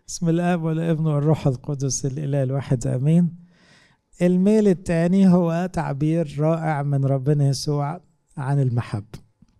بسم الاب والابن والروح القدس الاله الواحد امين الميل الثاني هو تعبير رائع من ربنا يسوع عن المحبة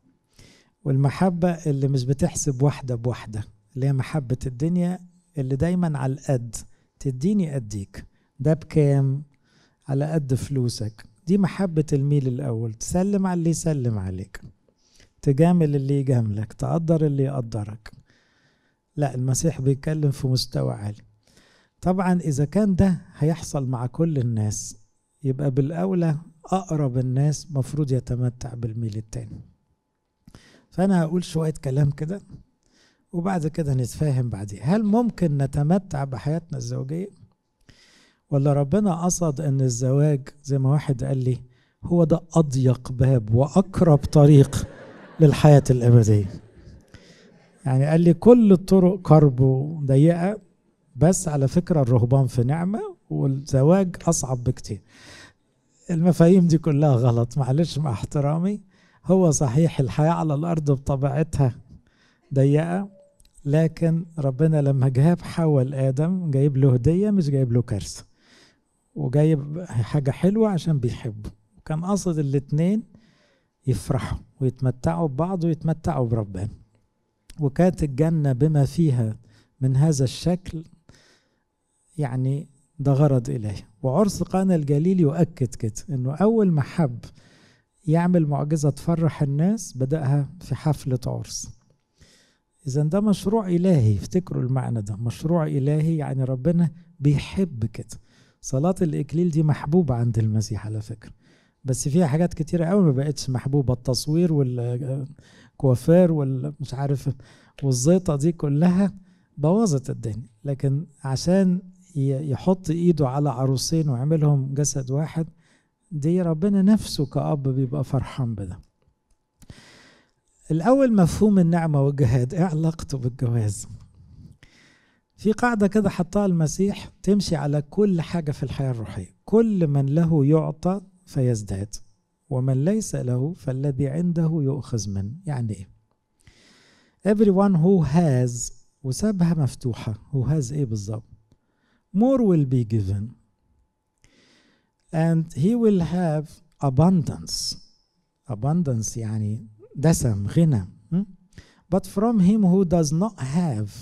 والمحبة اللي مش بتحسب واحدة بواحدة اللي هي محبة الدنيا اللي دايما على القد تديني أديك ده بكام على قد فلوسك دي محبة الميل الأول تسلم على اللي يسلم عليك تجامل اللي يجاملك تقدر اللي يقدرك لا المسيح بيتكلم في مستوى عالي طبعا إذا كان ده هيحصل مع كل الناس يبقى بالأولى أقرب الناس مفروض يتمتع بالميل التاني فأنا هقول شوية كلام كده وبعد كده نتفاهم بعدين هل ممكن نتمتع بحياتنا الزوجية ولا ربنا قصد ان الزواج زي ما واحد قال لي هو ده أضيق باب وأقرب طريق للحياة الأبدية يعني قال لي كل الطرق قرب وضيقة بس على فكرة الرهبان في نعمة والزواج أصعب بكتير المفاهيم دي كلها غلط معلش مع احترامي هو صحيح الحياة على الأرض بطبيعتها ضيقة لكن ربنا لما جاب حواء آدم جايب له هدية مش جايب له كارثة وجايب حاجة حلوة عشان بيحبه وكان قصد الاتنين يفرحوا ويتمتعوا ببعض ويتمتعوا بربنا وكانت الجنة بما فيها من هذا الشكل يعني ده غرض إلهي وعرس قانا الجليل يؤكد كده إنه أول ما حب يعمل معجزة تفرح الناس بدأها في حفلة عرس إذا ده مشروع إلهي افتكروا المعنى ده مشروع إلهي يعني ربنا بيحب كده صلاة الإكليل دي محبوبة عند المسيح على فكرة بس فيها حاجات كتيرة قوي ما بقتش محبوبة التصوير والكوافير والمش عارف والزيطة دي كلها بوظت الدنيا لكن عشان يحط ايده على عروسين ويعملهم جسد واحد دي ربنا نفسه كأب بيبقى فرحان بده الأول مفهوم النعمة والجهاد إيه علاقته بالجواز في قاعدة كده حطها المسيح تمشي على كل حاجة في الحياة الروحية كل من له يعطى فيزداد ومن ليس له فالذي عنده يؤخذ منه يعني إيه everyone who has وسابها مفتوحة who has إيه بالظبط more will be given and he will have abundance abundance يعني دسم غنى but from him who does not have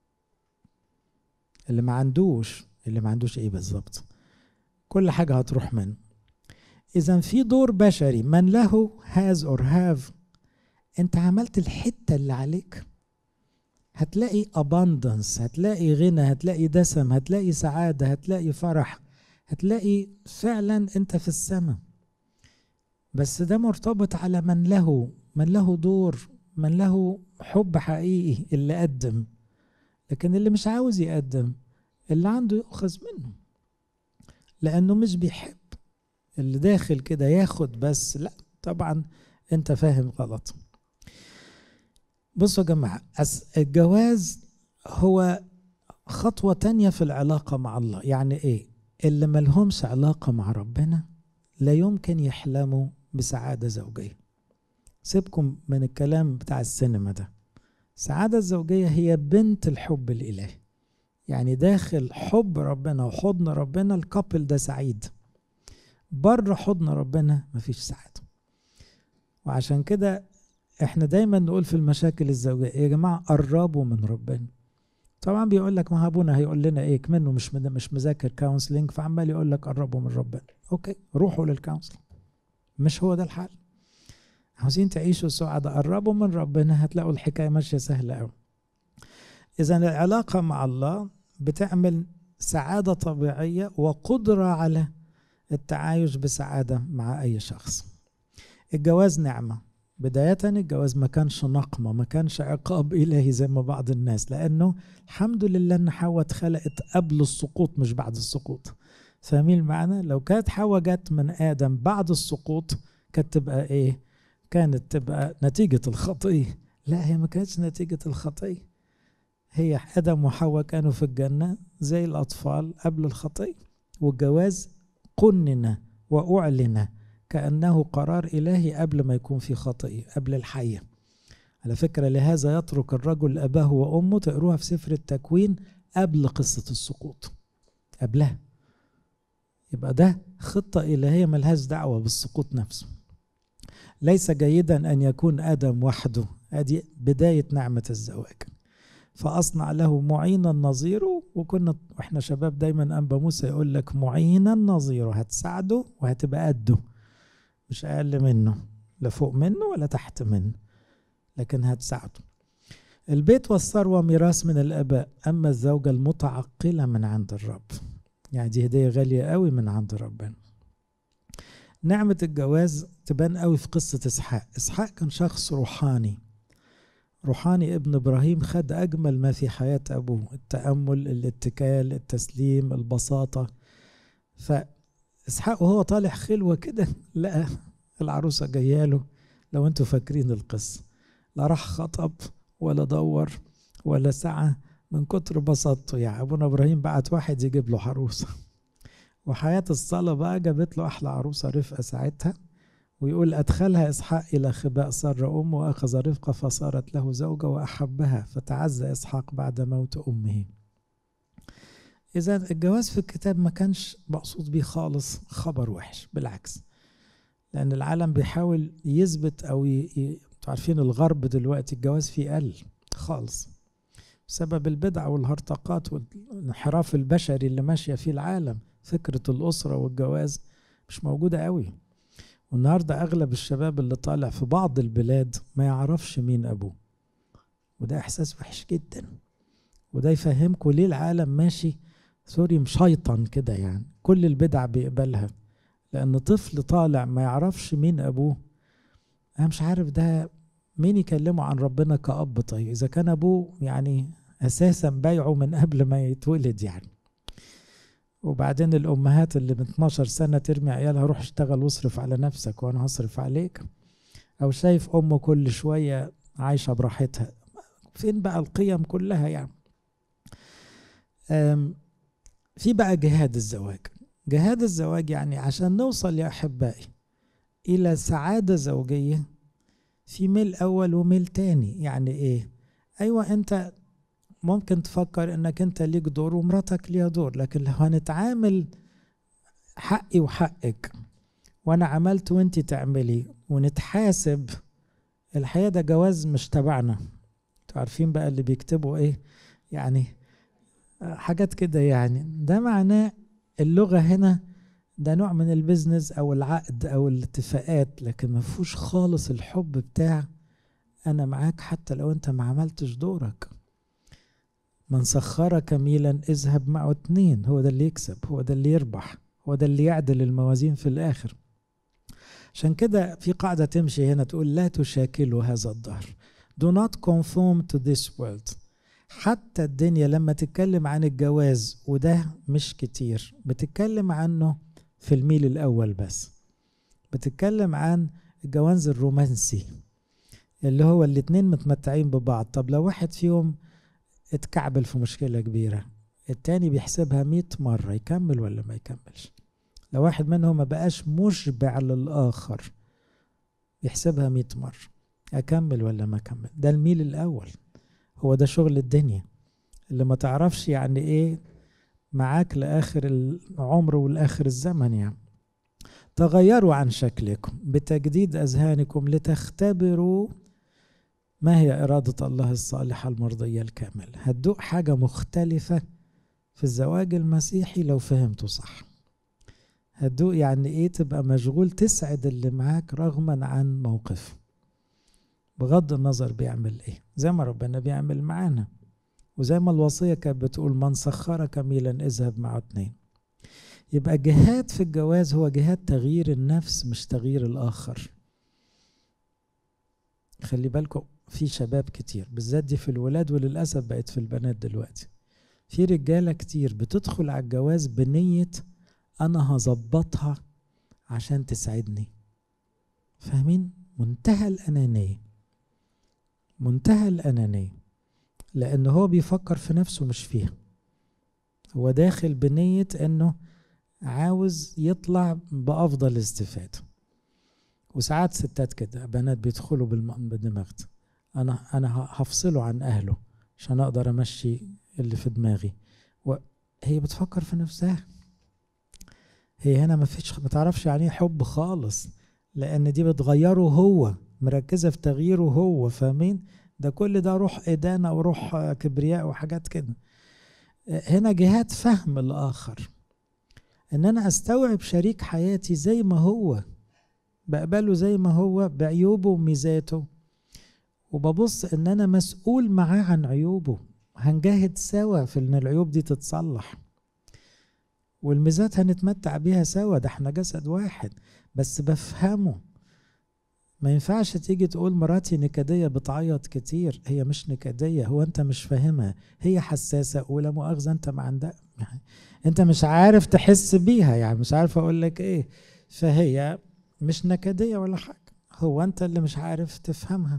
اللي ما عندوش اللي ما عندوش ايه بالظبط كل حاجة هتروح منه إذا في دور بشري من له has or have أنت عملت الحتة اللي عليك هتلاقي abundance هتلاقي غنى هتلاقي دسم هتلاقي سعادة هتلاقي فرح هتلاقي فعلا أنت في السماء بس ده مرتبط على من له من له دور من له حب حقيقي اللي قدم لكن اللي مش عاوز يقدم اللي عنده يؤخذ منه لأنه مش بيحب اللي داخل كده ياخد بس لا طبعا انت فاهم غلط بصوا يا جماعة الجواز هو خطوة تانية في العلاقة مع الله يعني ايه اللي ملهمش علاقة مع ربنا لا يمكن يحلموا بسعادة زوجية سيبكم من الكلام بتاع السينما ده السعادة الزوجية هي بنت الحب الإلهي يعني داخل حب ربنا وحضن ربنا الكابل ده سعيد بره حضن ربنا مفيش سعادة وعشان كده احنا دايما نقول في المشاكل الزوجية يا جماعة قربوا من ربنا طبعا بيقول لك ما ابونا هيقول لنا ايه كمنه مش مش مذاكر كونسلنج فعمال يقول لك قربوا من ربنا اوكي روحوا للكونسلنج مش هو ده الحل عاوزين تعيشوا سعادة قربوا من ربنا هتلاقوا الحكاية ماشية سهلة قوي إذا العلاقة مع الله بتعمل سعادة طبيعية وقدرة على التعايش بسعادة مع أي شخص الجواز نعمة بداية الجواز ما كانش نقمة ما كانش عقاب إلهي زي ما بعض الناس لأنه الحمد لله أن حواء اتخلقت قبل السقوط مش بعد السقوط فاهمين المعنى لو كانت حواء جت من آدم بعد السقوط كانت تبقى إيه كانت تبقى نتيجة الخطية لا هي ما كانتش نتيجة الخطية هي آدم وحواء كانوا في الجنة زي الأطفال قبل الخطية والجواز قنن وأعلن كأنه قرار إلهي قبل ما يكون في خطية قبل الحية على فكرة لهذا يترك الرجل أباه وأمه تقروها في سفر التكوين قبل قصة السقوط قبلها يبقى ده خطة إلهية ملهاش دعوة بالسقوط نفسه ليس جيدا أن يكون آدم وحده هذه بداية نعمة الزواج فأصنع له معينا نظيره وكنا واحنا شباب دايما أنبا موسى يقول لك معينا نظيره هتساعده وهتبقى قده مش أقل منه لا فوق منه ولا تحت منه لكن هتساعده البيت والثروة ميراث من الآباء أما الزوجة المتعقلة من عند الرب يعني دي هدية غالية قوي من عند ربنا نعمة الجواز تبان قوي في قصة إسحاق إسحاق كان شخص روحاني روحاني ابن إبراهيم خد أجمل ما في حياة أبوه التأمل الاتكال التسليم البساطة فإسحاق وهو طالع خلوة كده لقى العروسة جاياله لو انتوا فاكرين القصة لا راح خطب ولا دور ولا سعى من كتر بساطته يعني ابونا ابراهيم بعت واحد يجيب له عروسه وحياه الصلاه بقى جابت له احلى عروسه رفقه ساعتها ويقول ادخلها اسحاق الى خباء سر امه واخذ رفقه فصارت له زوجه واحبها فتعزى اسحاق بعد موت امه اذا الجواز في الكتاب ما كانش مقصود بيه خالص خبر وحش بالعكس لان العالم بيحاول يثبت او ي... عارفين الغرب دلوقتي الجواز فيه قل خالص بسبب البدع والهرطقات والانحراف البشري اللي ماشية فيه العالم فكرة الأسرة والجواز مش موجودة قوي والنهاردة أغلب الشباب اللي طالع في بعض البلاد ما يعرفش مين أبوه وده إحساس وحش جدا وده يفهمكم ليه العالم ماشي سوري مشيطن كده يعني كل البدع بيقبلها لأن طفل طالع ما يعرفش مين أبوه أنا مش عارف ده مين يكلمه عن ربنا كأب طيب إذا كان أبوه يعني أساسا بايعه من قبل ما يتولد يعني وبعدين الأمهات اللي من 12 سنة ترمي عيالها روح اشتغل واصرف على نفسك وأنا هصرف عليك أو شايف أمه كل شوية عايشة براحتها فين بقى القيم كلها يعني في بقى جهاد الزواج جهاد الزواج يعني عشان نوصل يا أحبائي إلى سعادة زوجية في ميل أول وميل تاني يعني إيه أيوة أنت ممكن تفكر إنك أنت ليك دور ومراتك ليها دور لكن لو هنتعامل حقي وحقك وأنا عملت وأنت تعملي ونتحاسب الحقيقة ده جواز مش تبعنا انتوا عارفين بقى اللي بيكتبوا ايه يعني حاجات كده يعني ده معناه اللغة هنا ده نوع من البزنس او العقد او الاتفاقات لكن ما فيهوش خالص الحب بتاع انا معاك حتى لو انت ما عملتش دورك من سخرك ميلا اذهب معه اتنين هو ده اللي يكسب هو ده اللي يربح هو ده اللي يعدل الموازين في الاخر عشان كده في قاعدة تمشي هنا تقول لا تشاكلوا هذا الدهر do not conform to this world حتى الدنيا لما تتكلم عن الجواز وده مش كتير بتتكلم عنه في الميل الأول بس بتتكلم عن الجواز الرومانسي اللي هو الاتنين متمتعين ببعض طب لو واحد فيهم اتكعبل في مشكلة كبيرة التاني بيحسبها مئة مرة يكمل ولا ما يكملش لو واحد منهم ما بقاش مشبع للآخر يحسبها مئة مرة أكمل ولا ما أكمل ده الميل الأول هو ده شغل الدنيا اللي ما تعرفش يعني إيه معاك لآخر العمر والآخر الزمن يعني تغيروا عن شكلكم بتجديد أذهانكم لتختبروا ما هي إرادة الله الصالحة المرضية الكاملة هتدوق حاجة مختلفة في الزواج المسيحي لو فهمته صح هتدوق يعني ايه تبقى مشغول تسعد اللي معاك رغما عن موقفه بغض النظر بيعمل ايه زي ما ربنا بيعمل معانا وزي ما الوصية كانت بتقول من سخرك ميلا اذهب معه اتنين يبقى جهاد في الجواز هو جهاد تغيير النفس مش تغيير الآخر خلي بالكم في شباب كتير بالذات دي في الولاد وللأسف بقت في البنات دلوقتي في رجالة كتير بتدخل على الجواز بنية أنا هظبطها عشان تسعدني فاهمين منتهى الأنانية منتهى الأنانية لأن هو بيفكر في نفسه مش فيها هو داخل بنية أنه عاوز يطلع بأفضل استفادة وساعات ستات كده بنات بيدخلوا بالدماغ انا انا هفصله عن اهله عشان اقدر امشي اللي في دماغي وهي بتفكر في نفسها هي هنا ما فيش ما تعرفش يعني ايه حب خالص لان دي بتغيره هو مركزه في تغييره هو فاهمين ده كل ده روح ادانه وروح كبرياء وحاجات كده هنا جهات فهم الاخر ان انا استوعب شريك حياتي زي ما هو بقبله زي ما هو بعيوبه وميزاته وببص ان انا مسؤول معاه عن عيوبه هنجاهد سوا في ان العيوب دي تتصلح والميزات هنتمتع بيها سوا ده احنا جسد واحد بس بفهمه ما ينفعش تيجي تقول مراتي نكدية بتعيط كتير هي مش نكدية هو انت مش فاهمها هي حساسة ولا مؤاخذة انت ما عندك انت مش عارف تحس بيها يعني مش عارف اقول لك ايه فهي مش نكدية ولا حاجة هو انت اللي مش عارف تفهمها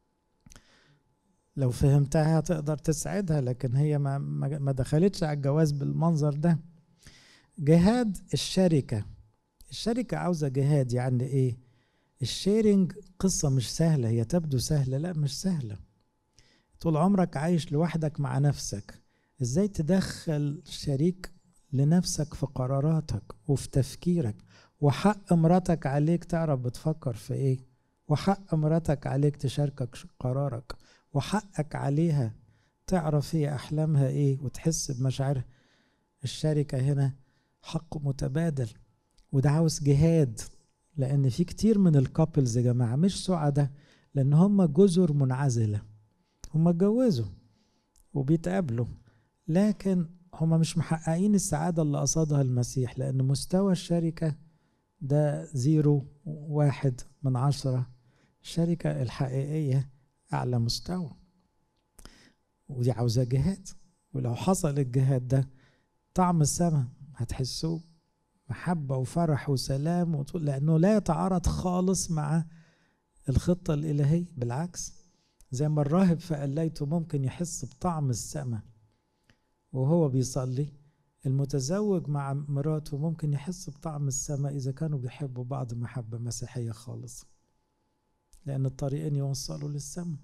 لو فهمتها تقدر تسعدها لكن هي ما, ما دخلتش على الجواز بالمنظر ده جهاد الشركة الشركة عاوزة جهاد يعني ايه الشيرنج قصة مش سهلة هي تبدو سهلة لا مش سهلة طول عمرك عايش لوحدك مع نفسك ازاي تدخل شريك لنفسك في قراراتك وفي تفكيرك وحق مراتك عليك تعرف بتفكر في ايه وحق مراتك عليك تشاركك قرارك وحقك عليها تعرف هي احلامها ايه وتحس بمشاعرها الشركة هنا حق متبادل وده عاوز جهاد لان في كتير من الكابلز يا جماعه مش سعداء لان هم جزر منعزله هم اتجوزوا وبيتقابلوا لكن هم مش محققين السعاده اللي قصدها المسيح لان مستوى الشركه ده زيرو واحد من عشرة الشركة الحقيقية أعلى مستوى ودي عاوزة جهاد ولو حصل الجهاد ده طعم السماء هتحسوه محبة وفرح وسلام وطول لأنه لا يتعارض خالص مع الخطة الإلهية بالعكس زي ما الراهب في قليته ممكن يحس بطعم السماء وهو بيصلي المتزوج مع مراته ممكن يحس بطعم السماء إذا كانوا بيحبوا بعض محبة مسيحية خالص لأن الطريقين يوصلوا للسماء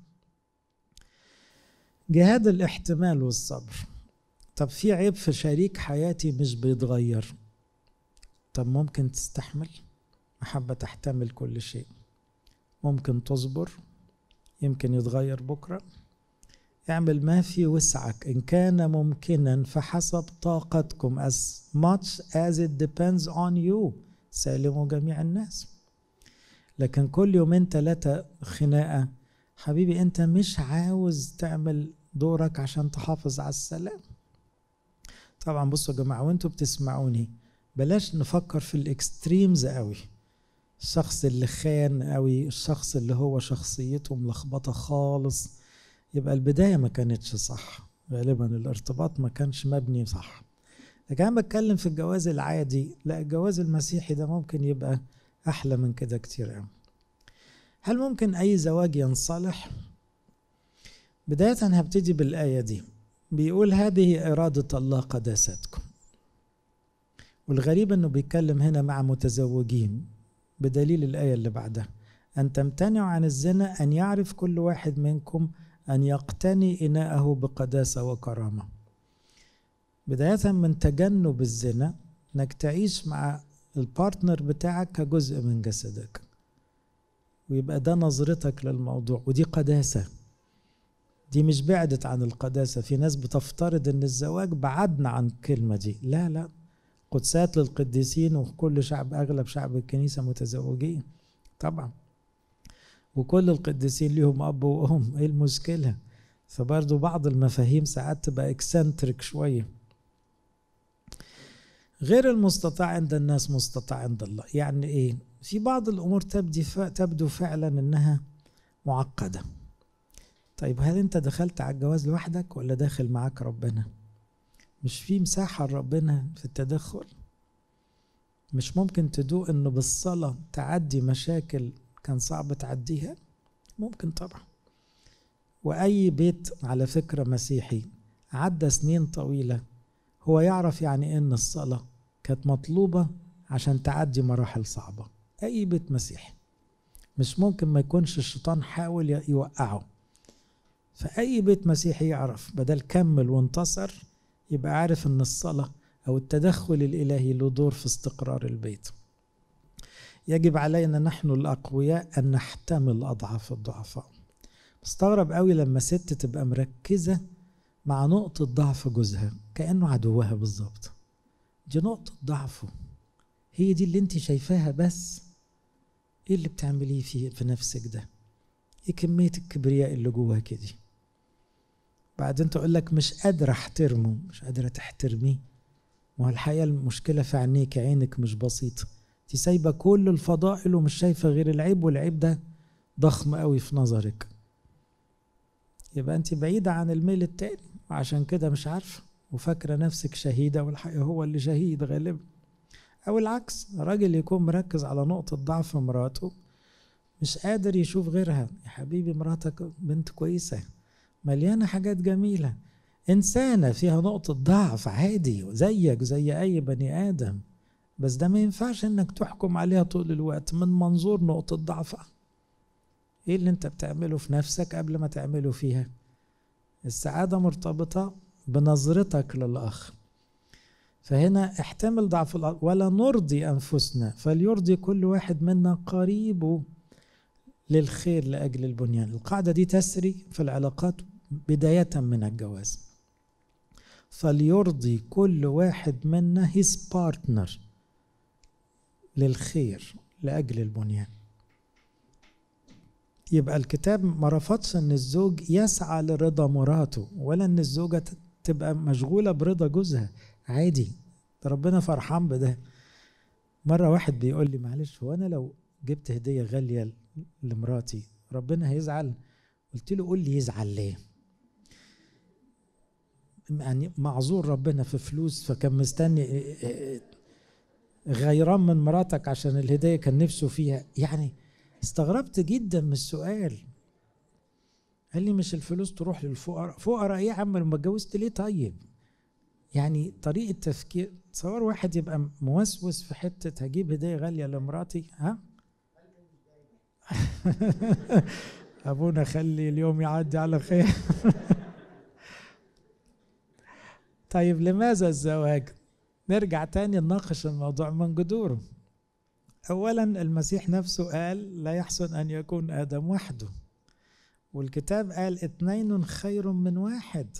جهاد الاحتمال والصبر طب في عيب في شريك حياتي مش بيتغير طب ممكن تستحمل محبة تحتمل كل شيء ممكن تصبر يمكن يتغير بكرة اعمل ما في وسعك إن كان ممكنا فحسب طاقتكم as much as it depends on you سالموا جميع الناس لكن كل يومين ثلاثة خناقة حبيبي أنت مش عاوز تعمل دورك عشان تحافظ على السلام طبعا بصوا يا جماعة وانتوا بتسمعوني بلاش نفكر في الاكستريمز قوي الشخص اللي خان قوي الشخص اللي هو شخصيته ملخبطه خالص يبقى البدايه ما كانتش صح غالبا الارتباط ما كانش مبني صح لكن انا بتكلم في الجواز العادي لا الجواز المسيحي ده ممكن يبقى احلى من كده كتير قوي هل ممكن اي زواج ينصلح بدايه هبتدي بالايه دي بيقول هذه اراده الله قداستكم والغريب انه بيتكلم هنا مع متزوجين بدليل الآية اللي بعدها أن تمتنعوا عن الزنا أن يعرف كل واحد منكم أن يقتني إناءه بقداسة وكرامة بداية من تجنب الزنا انك تعيش مع البارتنر بتاعك كجزء من جسدك ويبقى ده نظرتك للموضوع ودي قداسة دي مش بعدت عن القداسة في ناس بتفترض ان الزواج بعدنا عن الكلمة دي لا لا قدسات للقديسين وكل شعب اغلب شعب الكنيسه متزوجين طبعا وكل القديسين ليهم اب وام ايه المشكله فبرضه بعض المفاهيم ساعات تبقى اكسنتريك شويه غير المستطاع عند الناس مستطاع عند الله يعني ايه في بعض الامور تبدي تبدو فعلا انها معقده طيب هل انت دخلت على الجواز لوحدك ولا داخل معاك ربنا مش في مساحة لربنا في التدخل مش ممكن تدوق انه بالصلاة تعدي مشاكل كان صعب تعديها ممكن طبعا واي بيت على فكرة مسيحي عدى سنين طويلة هو يعرف يعني ايه ان الصلاة كانت مطلوبة عشان تعدي مراحل صعبة اي بيت مسيحي مش ممكن ما يكونش الشيطان حاول يوقعه فأي بيت مسيحي يعرف بدل كمل وانتصر يبقى عارف ان الصلاة او التدخل الالهي له دور في استقرار البيت يجب علينا نحن الاقوياء ان نحتمل اضعاف الضعفاء مستغرب قوي لما ست تبقى مركزة مع نقطة ضعف جوزها كأنه عدوها بالظبط دي نقطة ضعفه هي دي اللي انت شايفاها بس ايه اللي بتعمليه في في نفسك ده ايه كمية الكبرياء اللي جواك دي بعدين تقول لك مش قادرة احترمه مش قادرة تحترميه ما هو الحقيقة المشكلة في عينيك عينك مش بسيطة انت سايبة كل الفضائل ومش شايفة غير العيب والعيب ده ضخم قوي في نظرك يبقى انت بعيدة عن الميل التاني وعشان كده مش عارفة وفاكرة نفسك شهيدة والحقيقة هو اللي شهيد غالبا أو العكس راجل يكون مركز على نقطة ضعف مراته مش قادر يشوف غيرها يا حبيبي مراتك بنت كويسة مليانة حاجات جميلة إنسانة فيها نقطة ضعف عادي زيك زي أي بني آدم بس ده ما ينفعش إنك تحكم عليها طول الوقت من منظور نقطة ضعفها إيه اللي أنت بتعمله في نفسك قبل ما تعمله فيها السعادة مرتبطة بنظرتك للآخر فهنا احتمل ضعف الأرض ولا نرضي أنفسنا فليرضي كل واحد منا قريبه للخير لأجل البنيان القاعدة دي تسري في العلاقات بداية من الجواز فليرضي كل واحد منا his partner للخير لأجل البنيان يبقى الكتاب ما رفضش ان الزوج يسعى لرضا مراته ولا ان الزوجة تبقى مشغولة برضا جوزها عادي ده ربنا فرحان بده مرة واحد بيقول لي معلش هو أنا لو جبت هدية غالية لمراتي ربنا هيزعل قلت له قول لي يزعل ليه يعني معذور ربنا في فلوس فكان مستني غيران من مراتك عشان الهدية كان نفسه فيها يعني استغربت جدا من السؤال قال لي مش الفلوس تروح للفقراء فقراء ايه يا عم لما اتجوزت ليه طيب يعني طريقة تفكير تصور واحد يبقى موسوس في حتة هجيب هدية غالية لمراتي ها أبونا خلي اليوم يعدي على خير طيب لماذا الزواج نرجع تاني نناقش الموضوع من جذوره أولا المسيح نفسه قال لا يحسن أن يكون آدم وحده والكتاب قال اثنين خير من واحد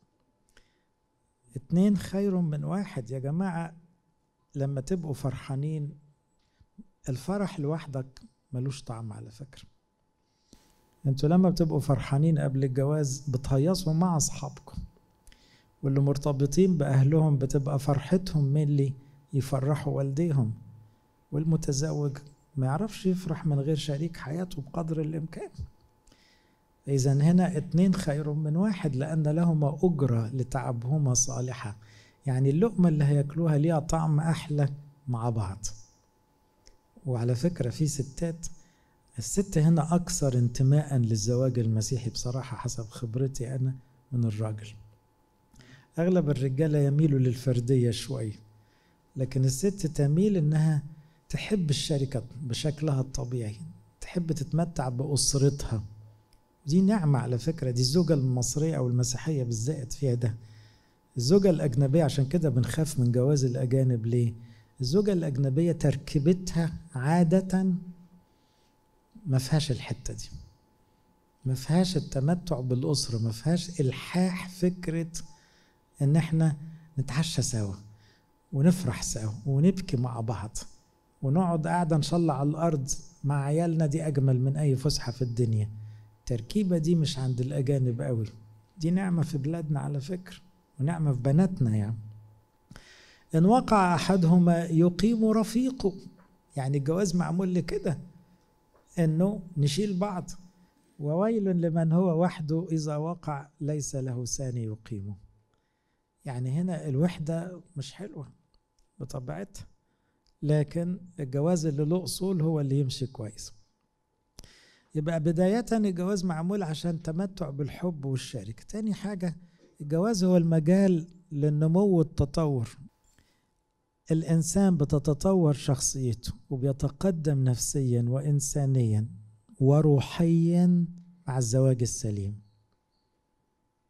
اتنين خير من واحد يا جماعة لما تبقوا فرحانين الفرح لوحدك ملوش طعم على فكرة انتوا لما بتبقوا فرحانين قبل الجواز بتهيصوا مع اصحابكم واللي مرتبطين باهلهم بتبقى فرحتهم من اللي يفرحوا والديهم والمتزوج ما يعرفش يفرح من غير شريك حياته بقدر الامكان إذا هنا اتنين خير من واحد لأن لهما أجرة لتعبهما صالحة يعني اللقمة اللي هياكلوها ليها طعم أحلى مع بعض وعلى فكرة في ستات الست هنا أكثر انتماء للزواج المسيحي بصراحة حسب خبرتي أنا من الراجل أغلب الرجالة يميلوا للفردية شوي لكن الست تميل إنها تحب الشركة بشكلها الطبيعي تحب تتمتع بأسرتها دي نعمة على فكرة دي الزوجة المصرية أو المسيحية بالذات فيها ده الزوجة الأجنبية عشان كده بنخاف من جواز الأجانب ليه؟ الزوجة الأجنبية تركيبتها عادة ما فيهاش الحتة دي ما فيهاش التمتع بالأسرة ما فيهاش إلحاح فكرة إن إحنا نتعشى سوا ونفرح سوا ونبكي مع بعض ونقعد قاعدة إن شاء الله على الأرض مع عيالنا دي أجمل من أي فسحة في الدنيا التركيبة دي مش عند الأجانب قوي دي نعمة في بلادنا على فكرة ونعمة في بناتنا يعني إن وقع أحدهما يقيم رفيقه يعني الجواز معمول لكده إنه نشيل بعض وويل لمن هو وحده إذا وقع ليس له ثاني يقيمه يعني هنا الوحدة مش حلوة بطبيعتها لكن الجواز اللي له أصول هو اللي يمشي كويس يبقى بداية الجواز معمول عشان تمتع بالحب والشركة تاني حاجة الجواز هو المجال للنمو والتطور الإنسان بتتطور شخصيته وبيتقدم نفسيا وإنسانيا وروحيا مع الزواج السليم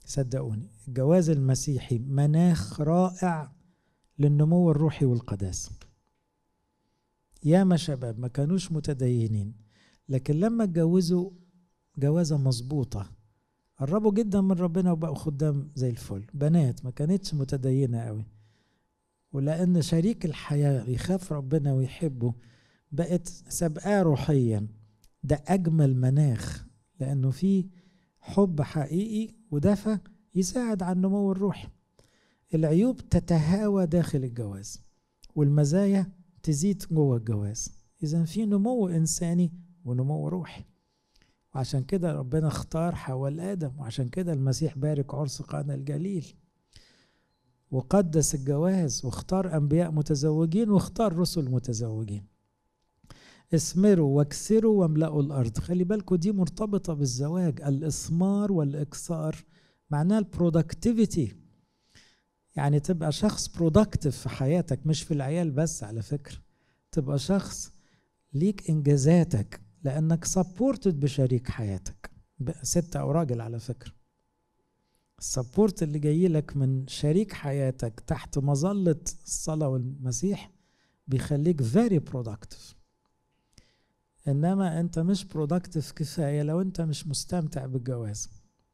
صدقوني الجواز المسيحي مناخ رائع للنمو الروحي والقداسة ياما شباب ما كانوش متدينين لكن لما اتجوزوا جوازة مظبوطة قربوا جدا من ربنا وبقوا خدام زي الفل بنات ما كانتش متدينة قوي ولأن شريك الحياة يخاف ربنا ويحبه بقت سابقاه روحيا ده أجمل مناخ لأنه في حب حقيقي ودفى يساعد على النمو الروحي العيوب تتهاوى داخل الجواز والمزايا تزيد جوه الجواز إذا في نمو إنساني ونمو روحي وعشان كده ربنا اختار حواء آدم وعشان كده المسيح بارك عرس قانا الجليل وقدس الجواز واختار أنبياء متزوجين واختار رسل متزوجين اسمروا واكسروا واملأوا الأرض خلي بالكم دي مرتبطة بالزواج الإثمار والإكسار معناها البرودكتيفيتي يعني تبقى شخص برودكتيف في حياتك مش في العيال بس على فكرة تبقى شخص ليك إنجازاتك لأنك سبورتد بشريك حياتك ست أو راجل على فكرة السبورت اللي جاي لك من شريك حياتك تحت مظلة الصلاة والمسيح بيخليك very productive انما انت مش برودكتيف كفايه لو انت مش مستمتع بالجواز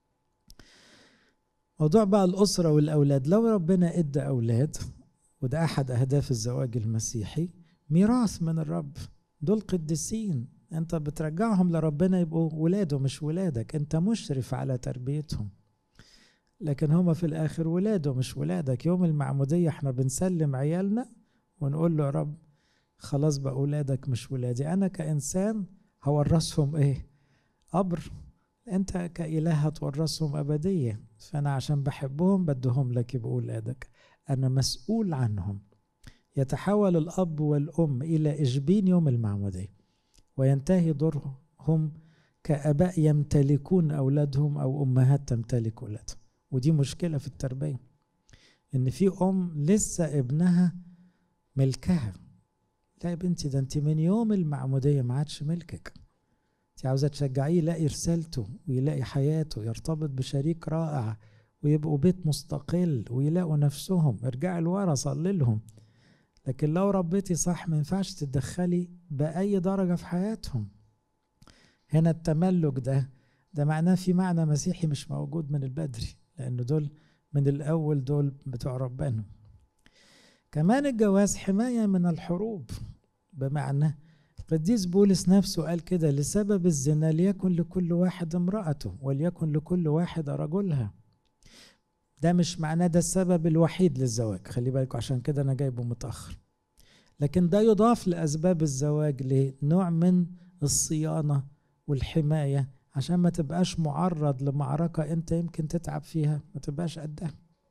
موضوع بقى الاسره والاولاد لو ربنا ادى اولاد وده احد اهداف الزواج المسيحي ميراث من الرب دول قديسين انت بترجعهم لربنا يبقوا ولاده مش ولادك انت مشرف على تربيتهم لكن هما في الاخر ولاده مش ولادك يوم المعموديه احنا بنسلم عيالنا ونقول له يا رب خلاص بقى ولادك مش ولادي انا كانسان هورثهم ايه قبر انت كاله هتورثهم ابديه فانا عشان بحبهم بدهم لك يبقوا ولادك انا مسؤول عنهم يتحول الاب والام الى اشبين يوم المعموديه وينتهي دورهم كاباء يمتلكون اولادهم او امهات تمتلك اولادهم ودي مشكله في التربيه ان في ام لسه ابنها ملكها لا يا بنتي ده انت من يوم المعموديه ما عادش ملكك انت عاوزه تشجعيه يلاقي رسالته ويلاقي حياته يرتبط بشريك رائع ويبقوا بيت مستقل ويلاقوا نفسهم ارجعي لورا صلي لهم لكن لو ربيتي صح ما ينفعش تتدخلي بأي درجة في حياتهم هنا التملك ده ده معناه في معنى مسيحي مش موجود من البدري لأن دول من الأول دول بتوع ربنا كمان الجواز حماية من الحروب بمعنى القديس بولس نفسه قال كده لسبب الزنا ليكن لكل واحد امرأته وليكن لكل واحد رجلها ده مش معناه ده السبب الوحيد للزواج خلي بالكم عشان كده انا جايبه متأخر لكن ده يضاف لأسباب الزواج لنوع من الصيانة والحماية عشان ما تبقاش معرض لمعركة انت يمكن تتعب فيها ما تبقاش قدها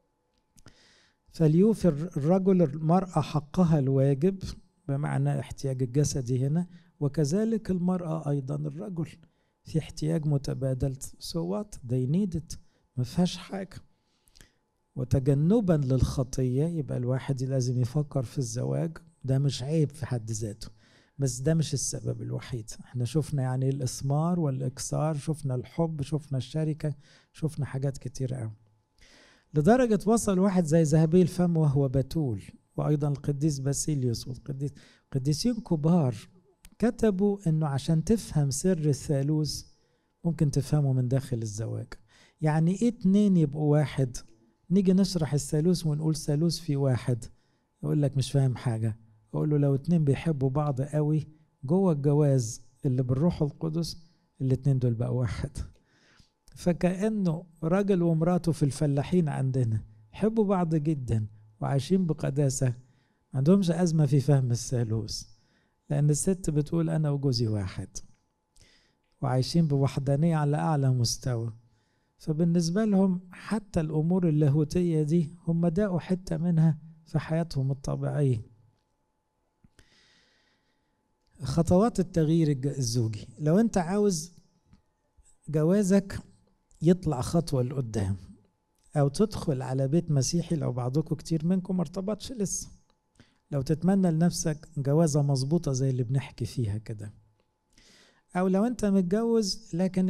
فليوفي الرجل المرأة حقها الواجب بمعنى احتياج الجسدي هنا وكذلك المرأة أيضا الرجل في احتياج متبادل سوات they need it ما فيهاش حاجة وتجنبا للخطية يبقى الواحد لازم يفكر في الزواج ده مش عيب في حد ذاته بس ده مش السبب الوحيد احنا شفنا يعني الإثمار والإكسار شفنا الحب شفنا الشركة شفنا حاجات كتير قوي لدرجة وصل واحد زي ذهبي الفم وهو بتول وأيضا القديس باسيليوس والقديس قديسين كبار كتبوا إنه عشان تفهم سر الثالوث ممكن تفهمه من داخل الزواج يعني إيه اتنين يبقوا واحد نيجي نشرح الثالوث ونقول ثالوث في واحد يقول لك مش فاهم حاجة أقول له لو اتنين بيحبوا بعض قوي جوه الجواز اللي بالروح القدس الاتنين دول بقى واحد فكأنه راجل ومراته في الفلاحين عندنا يحبوا بعض جدا وعايشين بقداسة ما عندهمش أزمة في فهم الثالوث لأن الست بتقول أنا وجوزي واحد وعايشين بوحدانية على أعلى مستوى فبالنسبة لهم حتى الأمور اللاهوتية دي هم داقوا حتة منها في حياتهم الطبيعية خطوات التغيير الزوجي لو أنت عاوز جوازك يطلع خطوة لقدام أو تدخل على بيت مسيحي لو بعضكم كتير منكم ارتبطش لسه لو تتمنى لنفسك جوازة مظبوطة زي اللي بنحكي فيها كده أو لو أنت متجوز لكن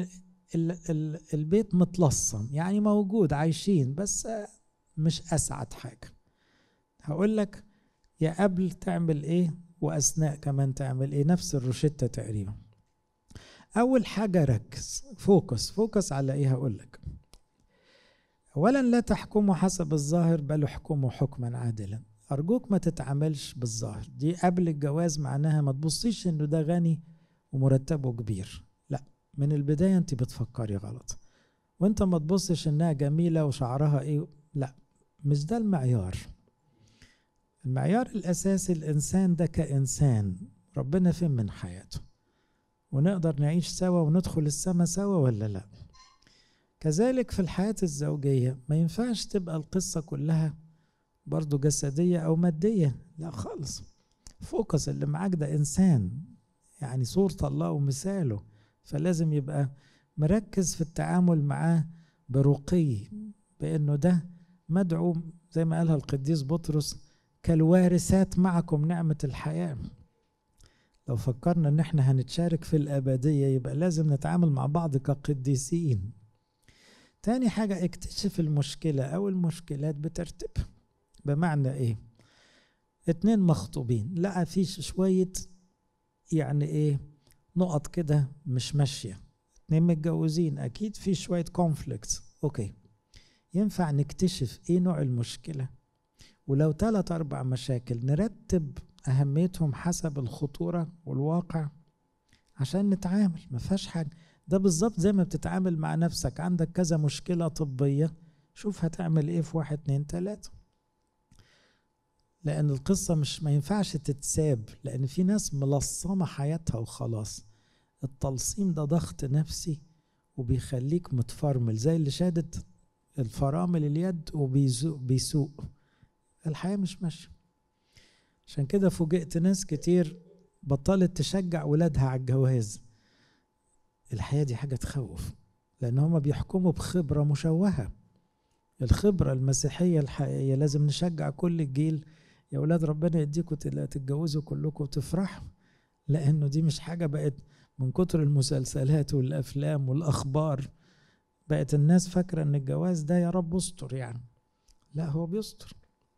ال ال البيت متلصم يعني موجود عايشين بس مش اسعد حاجه هقول لك يا قبل تعمل ايه واثناء كمان تعمل ايه نفس الروشته تقريبا اول حاجه ركز فوكس فوكس على ايه هقول لك اولا لا تحكموا حسب الظاهر بل احكموا حكما عادلا ارجوك ما تتعاملش بالظاهر دي قبل الجواز معناها ما تبصيش انه ده غني ومرتبه كبير لا من البدايه انت بتفكري غلط وانت ما تبصش انها جميله وشعرها ايه لا مش ده المعيار المعيار الاساسي الانسان ده كانسان ربنا فين من حياته ونقدر نعيش سوا وندخل السما سوا ولا لا كذلك في الحياة الزوجية ما ينفعش تبقى القصة كلها برضو جسدية أو مادية لا خالص فوكس اللي معاك ده إنسان يعني صورة الله ومثاله فلازم يبقى مركز في التعامل معاه برقي بأنه ده مدعو زي ما قالها القديس بطرس كالوارثات معكم نعمة الحياة لو فكرنا ان احنا هنتشارك في الأبدية يبقى لازم نتعامل مع بعض كقديسين تاني حاجة اكتشف المشكلة أو المشكلات بترتيب بمعنى إيه؟ اتنين مخطوبين لقى في شوية يعني إيه نقط كده مش ماشية اتنين متجوزين أكيد في شوية كونفليكت أوكي ينفع نكتشف إيه نوع المشكلة ولو تلات أربع مشاكل نرتب أهميتهم حسب الخطورة والواقع عشان نتعامل ما فيهاش حاجة ده بالظبط زي ما بتتعامل مع نفسك عندك كذا مشكلة طبية شوف هتعمل ايه في واحد اتنين تلاتة لأن القصة مش ما ينفعش تتساب لأن في ناس ملصمة حياتها وخلاص التلصيم ده ضغط نفسي وبيخليك متفرمل زي اللي شادت الفرامل اليد وبيسوق الحياة مش ماشية عشان كده فوجئت ناس كتير بطلت تشجع ولادها على الجواز الحياة دي حاجة تخوف لأن هما بيحكموا بخبرة مشوهة الخبرة المسيحية الحقيقية لازم نشجع كل الجيل يا ولاد ربنا يديكم تتجوزوا كلكم وتفرحوا لأنه دي مش حاجة بقت من كتر المسلسلات والأفلام والأخبار بقت الناس فاكرة إن الجواز ده يا رب استر يعني لا هو بيستر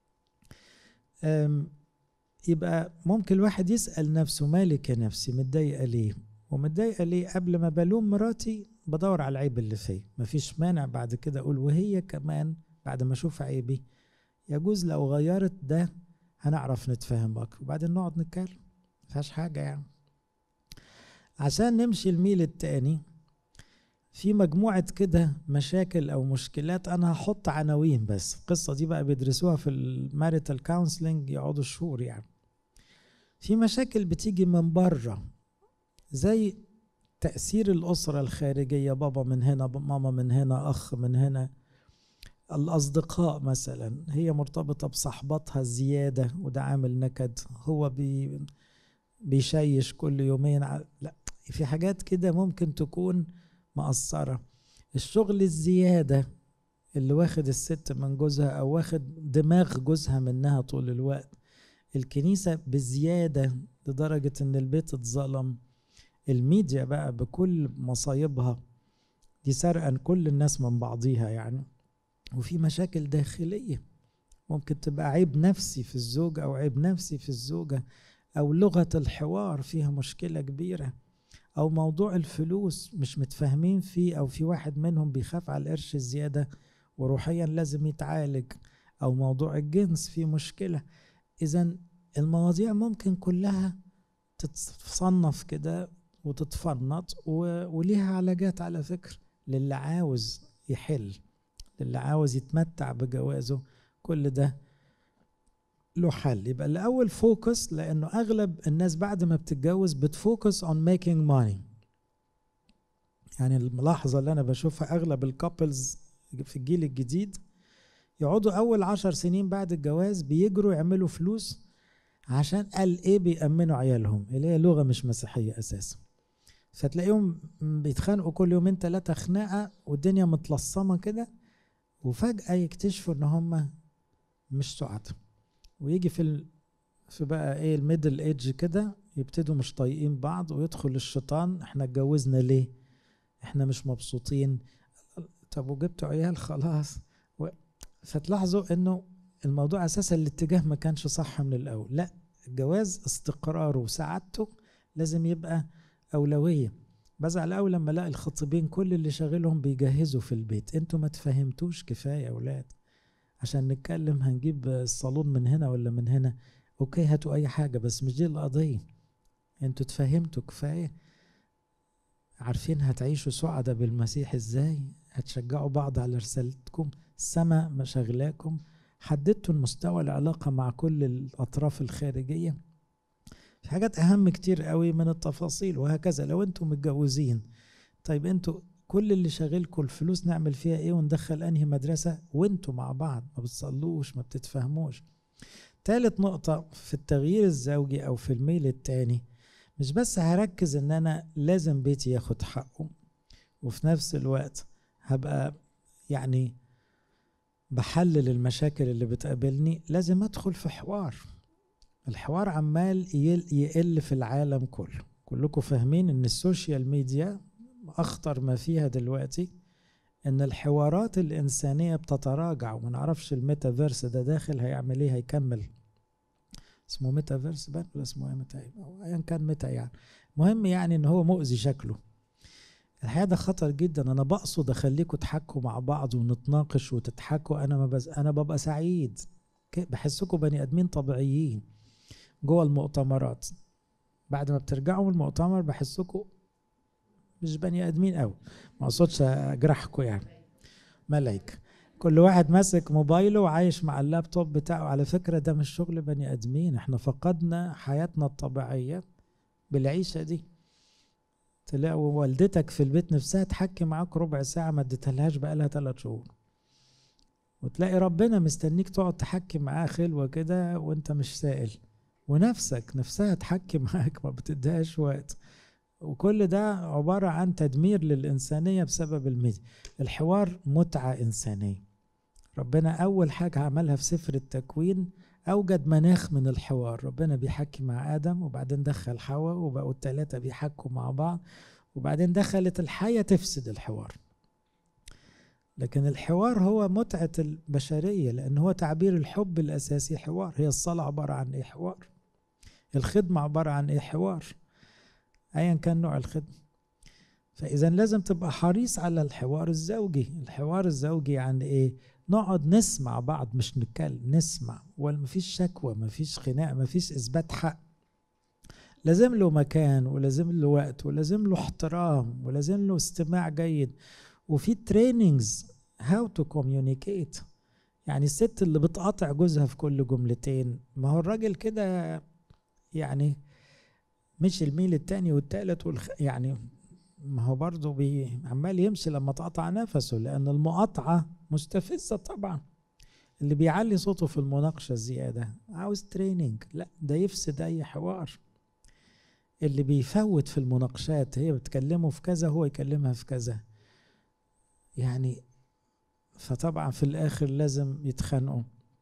يبقى ممكن الواحد يسأل نفسه مالك يا نفسي متضايقة ليه ومتضايقة ليه قبل ما بلوم مراتي بدور على العيب اللي فيا مفيش مانع بعد كده أقول وهي كمان بعد ما أشوف عيبي يجوز لو غيرت ده هنعرف نتفاهم أكتر وبعدين نقعد نتكلم مفيهاش حاجة يعني عشان نمشي الميل التاني في مجموعة كده مشاكل أو مشكلات أنا هحط عناوين بس القصة دي بقى بيدرسوها في الماريتال كونسلنج يقعدوا شهور يعني في مشاكل بتيجي من بره زي تأثير الأسرة الخارجية بابا من هنا ماما من هنا أخ من هنا الأصدقاء مثلا هي مرتبطة بصحباتها زيادة وده عامل نكد هو بي بيشيش كل يومين لا في حاجات كده ممكن تكون مقصرة الشغل الزيادة اللي واخد الست من جوزها أو واخد دماغ جوزها منها طول الوقت الكنيسة بزيادة لدرجة إن البيت اتظلم الميديا بقى بكل مصايبها دي سرقا كل الناس من بعضيها يعني وفي مشاكل داخلية ممكن تبقى عيب نفسي في الزوج أو عيب نفسي في الزوجة أو لغة الحوار فيها مشكلة كبيرة أو موضوع الفلوس مش متفاهمين فيه أو في واحد منهم بيخاف على القرش الزيادة وروحيا لازم يتعالج أو موضوع الجنس فيه مشكلة إذا المواضيع ممكن كلها تتصنف كده وتتفنط وليها علاجات على فكرة للي عاوز يحل للي عاوز يتمتع بجوازه كل ده له حل يبقى الأول فوكس لأنه أغلب الناس بعد ما بتتجوز بتفوكس on making money يعني الملاحظة اللي أنا بشوفها أغلب الكابلز في الجيل الجديد يقعدوا أول عشر سنين بعد الجواز بيجروا يعملوا فلوس عشان قال إيه بيأمنوا عيالهم اللي هي لغة مش مسيحية أساسا فتلاقيهم بيتخانقوا كل يومين ثلاثة خناقة والدنيا متلصمة كده وفجأة يكتشفوا إن هم مش سعد ويجي في ال... في بقى ايه الميدل ايدج كده يبتدوا مش طايقين بعض ويدخل الشيطان احنا اتجوزنا ليه احنا مش مبسوطين طب وجبتوا عيال خلاص و... فتلاحظوا انه الموضوع اساسا الاتجاه ما كانش صح من الاول لا الجواز استقراره وسعادته لازم يبقى اولويه بزعل قوي لما الاقي الخطيبين كل اللي شاغلهم بيجهزوا في البيت انتوا ما تفهمتوش كفايه يا اولاد عشان نتكلم هنجيب الصالون من هنا ولا من هنا اوكي هاتوا اي حاجه بس مش دي القضيه انتوا تفهمتوا كفايه عارفين هتعيشوا سعداء بالمسيح ازاي هتشجعوا بعض على رسالتكم السماء مشغلاكم حددتوا المستوى العلاقة مع كل الأطراف الخارجية في حاجات أهم كتير قوي من التفاصيل وهكذا لو أنتم متجوزين طيب أنتوا كل اللي شاغلكم الفلوس نعمل فيها إيه وندخل أنهي مدرسة وأنتوا مع بعض ما بتصلوش ما بتتفهموش تالت نقطة في التغيير الزوجي أو في الميل التاني مش بس هركز إن أنا لازم بيتي ياخد حقه وفي نفس الوقت هبقى يعني بحلل المشاكل اللي بتقابلني لازم ادخل في حوار الحوار عمال يقل في العالم كله كلكم فاهمين ان السوشيال ميديا اخطر ما فيها دلوقتي ان الحوارات الانسانيه بتتراجع وما نعرفش الميتافيرس ده داخل هيعمل ايه هيكمل اسمه ميتافيرس بقى ولا اسمه ايه متى ايا كان متى يعني مهم يعني ان هو مؤذي شكله الحقيقه ده خطر جدا انا بقصد اخليكم تحكوا مع بعض ونتناقش وتضحكوا انا ما بز... انا ببقى سعيد بحسكم بني ادمين طبيعيين جوه المؤتمرات بعد ما بترجعوا من المؤتمر بحسكم مش بني ادمين قوي ما اقصدش اجرحكم يعني ملايكه كل واحد ماسك موبايله وعايش مع اللابتوب بتاعه على فكره ده مش شغل بني ادمين احنا فقدنا حياتنا الطبيعيه بالعيشه دي تلاقي والدتك في البيت نفسها تحكي معاك ربع ساعة ما اديتهالهاش بقالها ثلاث شهور وتلاقي ربنا مستنيك تقعد تحكي معاه خلوة كده وانت مش سائل ونفسك نفسها تحكي معاك ما بتديهاش وقت وكل ده عبارة عن تدمير للإنسانية بسبب الميديا الحوار متعة إنسانية ربنا أول حاجة عملها في سفر التكوين أوجد مناخ من الحوار ربنا بيحكي مع آدم وبعدين دخل حواء وبقوا التلاتة بيحكوا مع بعض وبعدين دخلت الحية تفسد الحوار لكن الحوار هو متعة البشرية لأن هو تعبير الحب الأساسي حوار هي الصلاة عبارة عن إيه حوار الخدمة عبارة عن إيه حوار أيا كان نوع الخدمة فإذا لازم تبقى حريص على الحوار الزوجي الحوار الزوجي يعني إيه نقعد نسمع بعض مش نتكلم نسمع ومفيش شكوى مفيش خناق مفيش اثبات حق لازم له مكان ولازم له وقت ولازم له احترام ولازم له استماع جيد وفي تريننجز هاو تو كوميونيكيت يعني الست اللي بتقاطع جوزها في كل جملتين ما هو الراجل كده يعني مش الميل التاني والتالت والخ... يعني ما هو برضه بي عمال يمشي لما تقطع نفسه لأن المقاطعة مستفزة طبعا اللي بيعلي صوته في المناقشة الزيادة عاوز تريننج لا ده يفسد أي حوار اللي بيفوت في المناقشات هي بتكلمه في كذا هو يكلمها في كذا يعني فطبعا في الآخر لازم يتخانقوا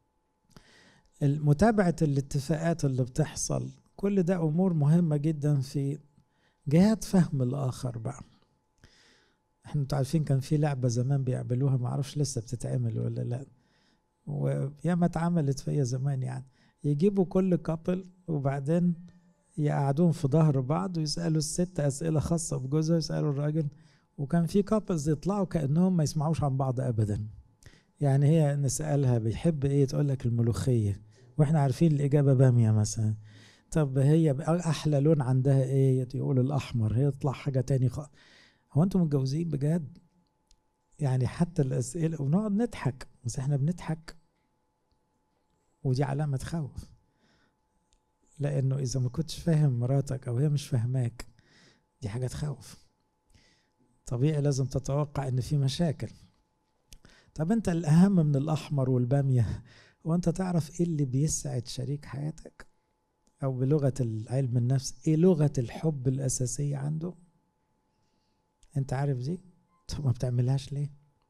متابعة الاتفاقات اللي بتحصل كل ده أمور مهمة جدا في جهات فهم الآخر بقى احنا انتوا عارفين كان في لعبة زمان بيعملوها معرفش لسه بتتعمل ولا لا وياما اتعملت فيا زمان يعني يجيبوا كل كابل وبعدين يقعدون في ظهر بعض ويسألوا الست أسئلة خاصة بجوزها ويسألوا الراجل وكان في كابلز يطلعوا كأنهم ما يسمعوش عن بعض أبدا يعني هي نسألها بيحب إيه تقول لك الملوخية وإحنا عارفين الإجابة بامية مثلا طب هي احلى لون عندها ايه يقول الاحمر هي تطلع حاجه تاني خالص هو انتم متجوزين بجد يعني حتى الاسئله ونقعد نضحك بس احنا بنضحك ودي علامه تخوف لانه اذا ما كنتش فاهم مراتك او هي مش فاهماك دي حاجه تخوف طبيعي لازم تتوقع ان في مشاكل طب انت الاهم من الاحمر والباميه هو انت تعرف ايه اللي بيسعد شريك حياتك أو بلغة علم النفس إيه لغة الحب الأساسية عنده أنت عارف دي طب ما بتعملهاش ليه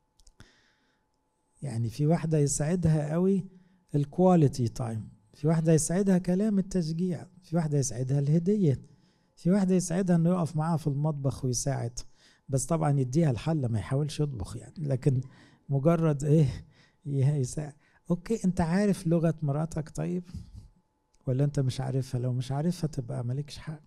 يعني في واحدة يسعدها قوي الكواليتي تايم في واحدة يسعدها كلام التشجيع في واحدة يسعدها الهدية في واحدة يسعدها انه يقف معاها في المطبخ ويساعد بس طبعا يديها الحل ما يحاولش يطبخ يعني لكن مجرد ايه يساعد اوكي انت عارف لغة مراتك طيب ولا انت مش عارفها لو مش عارفها تبقى مالكش حق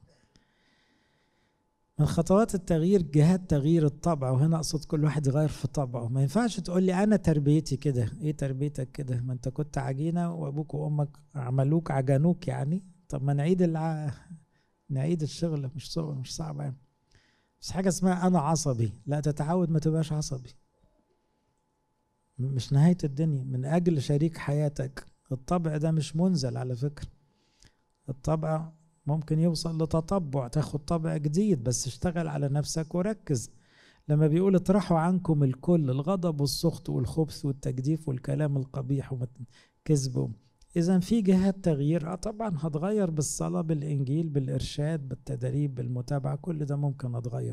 من خطوات التغيير جهات تغيير الطبع وهنا اقصد كل واحد يغير في طبعه ما ينفعش تقول لي انا تربيتي كده ايه تربيتك كده ما انت كنت عجينه وابوك وامك عملوك عجنوك يعني طب ما نعيد الع... نعيد الشغل مش صعب مش صعب يعني بس حاجه اسمها انا عصبي لا تتعود ما تبقاش عصبي مش نهايه الدنيا من اجل شريك حياتك الطبع ده مش منزل على فكره الطبع ممكن يوصل لتطبع تاخد طبع جديد بس اشتغل على نفسك وركز لما بيقول اطرحوا عنكم الكل الغضب والسخط والخبث والتجديف والكلام القبيح والكذب اذا في جهات تغيير اه طبعا هتغير بالصلاه بالانجيل بالارشاد بالتدريب بالمتابعه كل ده ممكن اتغير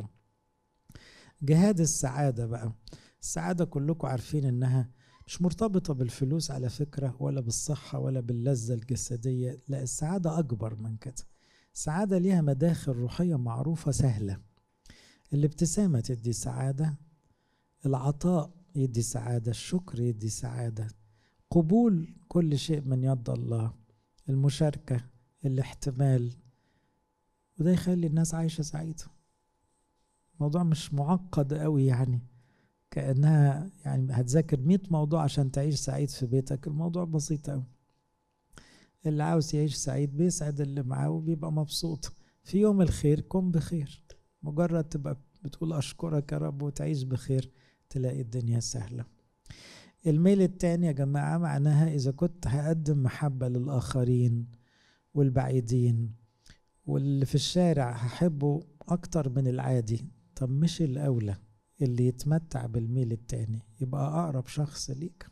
جهاد السعاده بقى السعاده كلكم عارفين انها مش مرتبطه بالفلوس على فكره ولا بالصحه ولا باللذه الجسديه لا السعاده اكبر من كده السعاده ليها مداخل روحيه معروفه سهله الابتسامه تدي سعاده العطاء يدي سعاده الشكر يدي سعاده قبول كل شيء من يد الله المشاركة الاحتمال وده يخلي الناس عايشة سعيدة الموضوع مش معقد قوي يعني كأنها يعني هتذاكر مئة موضوع عشان تعيش سعيد في بيتك الموضوع بسيط قوي اللي عاوز يعيش سعيد بيسعد اللي معاه وبيبقى مبسوط في يوم الخير كن بخير مجرد تبقى بتقول أشكرك يا رب وتعيش بخير تلاقي الدنيا سهله الميل التاني يا جماعة معناها إذا كنت هقدم محبة للآخرين والبعيدين واللي في الشارع هحبه أكتر من العادي طب مش الأولى اللي يتمتع بالميل التاني يبقى أقرب شخص ليك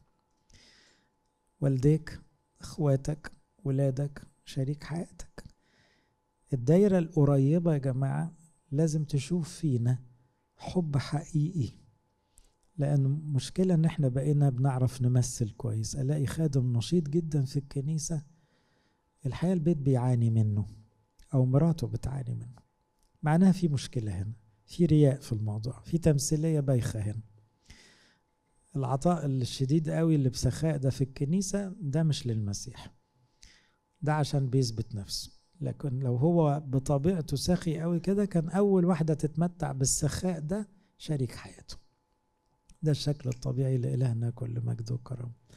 والديك اخواتك ولادك شريك حياتك الدايرة القريبة يا جماعة لازم تشوف فينا حب حقيقي لأن مشكلة إن إحنا بقينا بنعرف نمثل كويس ألاقي خادم نشيط جدا في الكنيسة الحقيقة البيت بيعاني منه أو مراته بتعاني منه معناها في مشكلة هنا في رياء في الموضوع في تمثيلية بايخة هنا العطاء الشديد قوي اللي بسخاء ده في الكنيسة ده مش للمسيح ده عشان بيثبت نفسه لكن لو هو بطبيعته سخي قوي كده كان أول واحدة تتمتع بالسخاء ده شريك حياته ده الشكل الطبيعي لإلهنا كل مجد وكرم